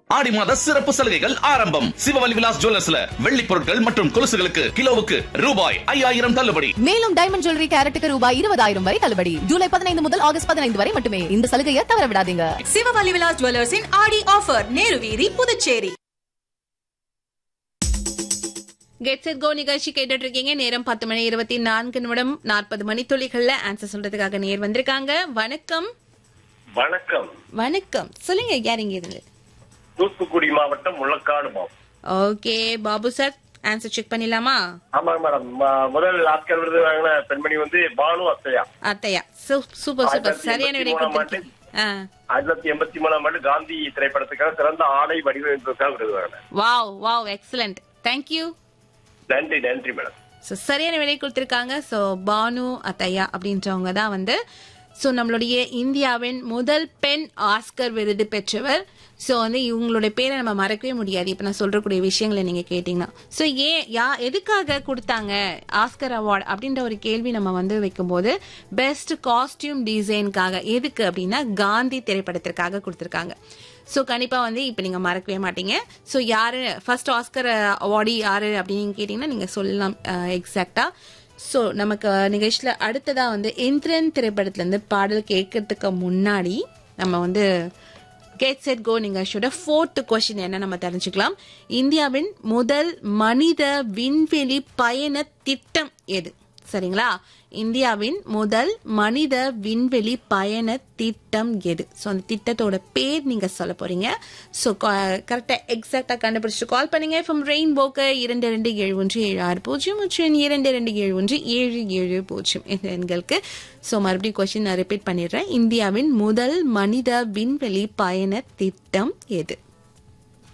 ஆடி மாத சிறப்பு சலுகைகள் ஆரம்பம் சிவவலி விலாஸ் ஜுவல்லர்ஸ்ல வெள்ளி பொருட்கள் மற்றும் கொலுசுகளுக்கு கிலோவுக்கு ரூபாய் ஐயாயிரம் தள்ளுபடி மேலும் டைமண்ட் ஜுவல்லரி கேரட்டுக்கு ரூபாய் இருபதாயிரம் வரை தள்ளுபடி ஜூலை பதினைந்து முதல் ஆகஸ்ட் பதினைந்து வரை மட்டுமே இந்த சலுகையை தவற விடாதீங்க சிவவலி விலாஸ் ஜுவல்லர்ஸின் ஆடி ஆஃபர் நேரு வீதி புதுச்சேரி கெட் செட் கோ நிகழ்ச்சி கேட்டுட்டு இருக்கீங்க நேரம் பத்து மணி இருபத்தி நான்கு நிமிடம் நாற்பது மணித்துளிகள்ல ஆன்சர் சொல்றதுக்காக நேர் வந்திருக்காங்க வணக்கம் வணக்கம் வணக்கம் சொல்லுங்க யார் இங்க இருந்து தூத்துக்குடி மாவட்டம் முள்ளக்காடு மாவட்டம் okay Babu sir answer check பண்ணிடலாமா ஆமாங்க மேடம் ம- முதல் ஆஸ்கர் விருது வாங்கின பெண்மணி வந்து பானு அத்தையா அத்தையா சூ- சூப்பர் சூப்பர் ஆயிரத்தி சரியான விடை எண்பத்தி மூணாம் கொடுத்துருக்கீங்க ஆ ஆயிரத்தி தொள்ளாயிரத்தி எண்பத்தி மூணாம் ஆண்டு காந்தி திரைப்படத்துக்காக சிறந்த ஆடை வடிவமைப்புக்காக விருது வாங்கினேன் வாவ் வாவ் எக்ஸலண்ட் தேங்க்யூ நன்றி நன்றி மேடம் ஸோ சரியான விடை கொடுத்துருக்காங்க ஸோ பானு அத்தையா அப்படின்றவங்க தான் வந்து ஸோ நம்மளுடைய இந்தியாவின் முதல் பெண் ஆஸ்கர் விருது பெற்றவர் ஸோ வந்து இவங்களுடைய பேரை நம்ம மறக்கவே முடியாது இப்போ நான் சொல்றக்கூடிய விஷயங்களை நீங்க கேட்டீங்கன்னா ஸோ ஏன் யா எதுக்காக கொடுத்தாங்க ஆஸ்கர் அவார்ட் அப்படின்ற ஒரு கேள்வி நம்ம வந்து வைக்கும்போது பெஸ்ட் காஸ்டியூம் டிசைனுக்காக எதுக்கு அப்படின்னா காந்தி திரைப்படத்திற்காக கொடுத்துருக்காங்க ஸோ கண்டிப்பா வந்து இப்போ நீங்க மறக்கவே மாட்டீங்க ஸோ யாரு ஃபர்ஸ்ட் ஆஸ்கர் அவார்டி யாரு அப்படின்னு கேட்டீங்கன்னா நீங்க சொல்லலாம் எக்ஸாக்டா ஸோ நமக்கு நிகழ்ச்சியில அடுத்ததா வந்து இந்திரன் திரைப்படத்துல இருந்து பாடல் கேட்கறதுக்கு முன்னாடி நம்ம வந்து கேட் செட் கோ நிகழ்ச்சியோட ஃபோர்த் கொஸ்டின் என்ன நம்ம தெரிஞ்சுக்கலாம் இந்தியாவின் முதல் மனித விண்வெளி பயண திட்டம் எது சரிங்களா இந்தியாவின் முதல் மனித விண்வெளி பயண திட்டம் எது ஸோ அந்த திட்டத்தோட பேர் நீங்க சொல்ல போறீங்க ஸோ கரெக்டாக எக்ஸாக்டாக கண்டுபிடிச்சு கால் பண்ணுங்க ஃப்ரம் ரெயின்போக்கு இரண்டு ரெண்டு ஏழு ஒன்று ஏழு ஆறு பூஜ்ஜியம் மற்றும் இரண்டு ரெண்டு ஏழு ஒன்று ஏழு ஏழு பூஜ்ஜியம் இந்த எண்களுக்கு ஸோ மறுபடியும் கொஸ்டின் நான் ரிப்பீட் பண்ணிடுறேன் இந்தியாவின் முதல் மனித விண்வெளி பயண திட்டம் எது